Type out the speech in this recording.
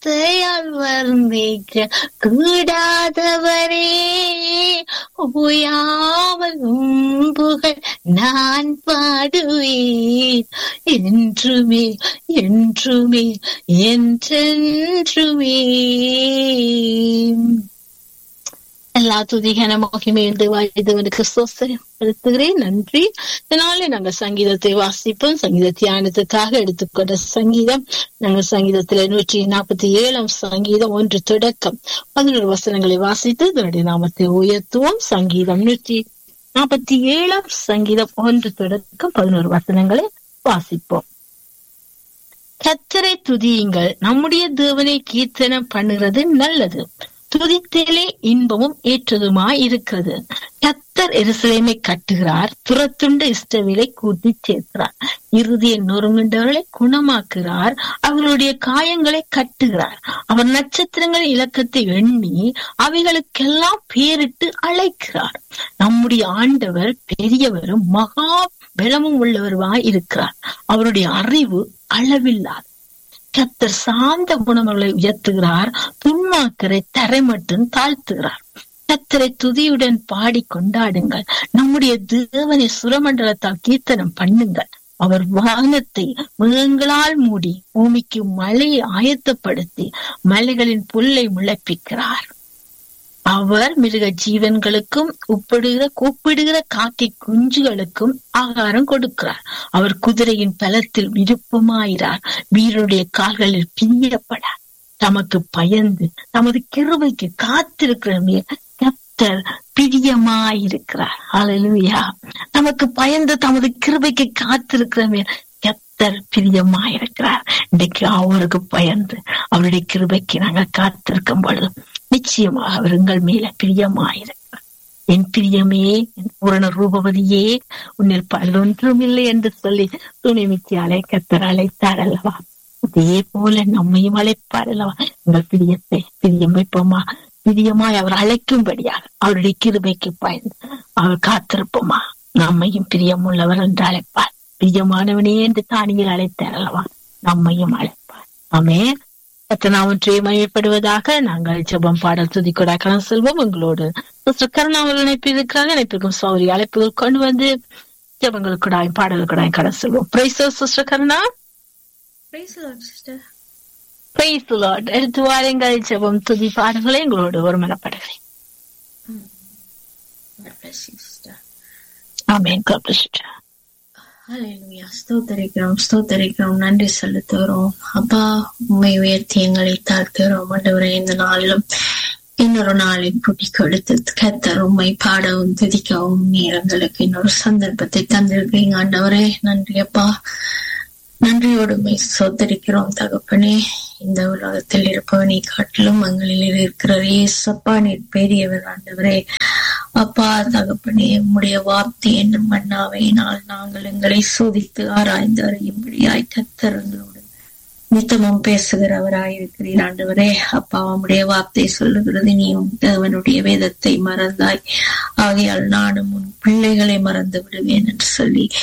ஆசையால் வர்ணிக்க கூடாதவரே ஓயாமல் உம் புகழ் நான் பாடுவேன் என்றுமே என்றுமே என்றென்றுமே எல்லா துதிகன மகிமையும் தேவாயுதவனுக்கு சோசரிப்படுத்துகிறேன் நன்றி இதனாலே நாங்கள் சங்கீதத்தை வாசிப்போம் சங்கீத தியானத்துக்காக எடுத்துக்கொண்ட சங்கீதம் நாங்கள் சங்கீதத்துல நூற்றி நாற்பத்தி ஏழாம் சங்கீதம் ஒன்று தொடக்கம் பதினோரு வசனங்களை வாசித்து இதனுடைய நாமத்தை உயர்த்துவோம் சங்கீதம் நூற்றி நாற்பத்தி ஏழாம் சங்கீதம் ஒன்று தொடக்கம் பதினோரு வசனங்களை வாசிப்போம் கத்தரை துதியுங்கள் நம்முடைய தேவனை கீர்த்தனம் பண்ணுகிறது நல்லது துதித்தலே இன்பமும் ஏற்றதுமாய் இருக்கிறது கத்தர் எருசலேமை கட்டுகிறார் துரத்துண்டு இஷ்டவிலை கூட்டி சேர்க்கிறார் இறுதியை நொறுங்குண்டவர்களை குணமாக்குகிறார் அவர்களுடைய காயங்களை கட்டுகிறார் அவர் நட்சத்திரங்கள் இலக்கத்தை எண்ணி அவைகளுக்கெல்லாம் பேரிட்டு அழைக்கிறார் நம்முடைய ஆண்டவர் பெரியவரும் மகா பலமும் உள்ளவருமாய் இருக்கிறார் அவருடைய அறிவு அளவில்லாது கத்தர் சாந்த குணங்களை உயர்த்துகிறார் துன்மாக்கரை தரை மட்டும் தாழ்த்துகிறார் கத்தரை துதியுடன் பாடி கொண்டாடுங்கள் நம்முடைய தேவனை சுரமண்டலத்தால் கீர்த்தனம் பண்ணுங்கள் அவர் வானத்தை மிருகங்களால் மூடி பூமிக்கு மழையை ஆயத்தப்படுத்தி மலைகளின் புல்லை முளைப்பிக்கிறார் அவர் மிருக ஜீவன்களுக்கும் உப்பிடுகிற கூப்பிடுகிற காக்கை குஞ்சுகளுக்கும் ஆகாரம் கொடுக்கிறார் அவர் குதிரையின் பலத்தில் விருப்பமாயிறார் வீரனுடைய கால்களில் பிரியப்படார் தமக்கு பயந்து தமது கிருபைக்கு காத்திருக்கிற கத்தர் பிரியமாயிருக்கிறார் அலலுயா நமக்கு பயந்து தமது கிருபைக்கு காத்திருக்கிற கத்தர் பிரியமாயிருக்கிறார் இன்றைக்கு அவருக்கு பயந்து அவருடைய கிருபைக்கு நாங்கள் காத்திருக்கும் பொழுது நிச்சயமாக அவர் எங்கள் மேல பிரியமாயிருக்கிறார் என் பிரியமே என் பூரண ரூபவதியே உன்னில் பலொன்றும் இல்லை என்று சொல்லி துணிமிக்கு அழைக்கத்தர் அழைத்தார் அல்லவா அதே போல நம்மையும் அழைப்பார் அல்லவா எங்கள் பிரியத்தை பிரியம் வைப்போமா பிரியமாய் அவர் அழைக்கும்படியாக அவருடைய கிருபைக்கு பயந்து அவர் காத்திருப்போமா நம்மையும் பிரியம் உள்ளவர் என்று அழைப்பார் பிரியமானவனே என்று தானியில் அழைத்தார் அல்லவா நம்மையும் அழைப்பார் ஆமே கத்தனாவற்றை மயப்படுவதாக நாங்கள் ஜெபம் பாடல் துதி கொடாக்கலாம் செல்வோம் உங்களோடு கருணா அவர்கள் இணைப்பு இருக்கிறாங்க இணைப்பிற்கும் சௌரி அழைப்புகள் கொண்டு வந்து ஜெபங்கள் கூடாய் பாடல் கூடாய் கடன் செல்வோம் praise sister Karuna Praise the Lord, sister. Praise lord எடுத்து வாருங்கள் ஜெபம் துதி பாடல்களை எங்களோடு ஒரு மனப்படுகிறேன் God bless you, sister. Amen God bless you. ஹalleluya ஸ்தோத்தரிக்கிறோம் ஸ்தோத்தரிக்கிறோம் நன்றி செலுத்துகிறோம் அப்பா உண்மை உயர்த்தி எங்களை தாழ்த்துகிறோம் ஆண்டவரே இந்த நாளிலும் இன்னொரு நாளை குடி கொடுத்து கத்தர் உண்மை பாடவும் துதிக்கவும் நேரங்களுக்கு இன்னொரு சந்தர்ப்பத்தை தந்திருக்கிறீங்க ஆண்டவரே நன்றி அப்பா நன்றியோடு உண்மை சோதரிக்கிறோம் தகப்பனே இந்த உலகத்தில் இருப்பவனை காட்டிலும் எங்களில் இருக்கிற ஏசப்பா நீர் பெரியவர் ஆண்டவரே அப்பா தகப்பனே உம்முடைய வார்த்தை என்னும் மன்னாவையினால் நாங்கள் எங்களை சோதித்து ஆராய்ந்து அறியும்படியாய் கத்தரங்களோடு நித்தமும் பேசுகிறவராய் இருக்கிறீர் ஆண்டவரே அப்பா உம்முடைய வார்த்தை சொல்லுகிறது நீ உன் தேவனுடைய வேதத்தை மறந்தாய் ஆகையால் நானும் உன் பிள்ளைகளை மறந்து விடுவேன் என்று சொல்லி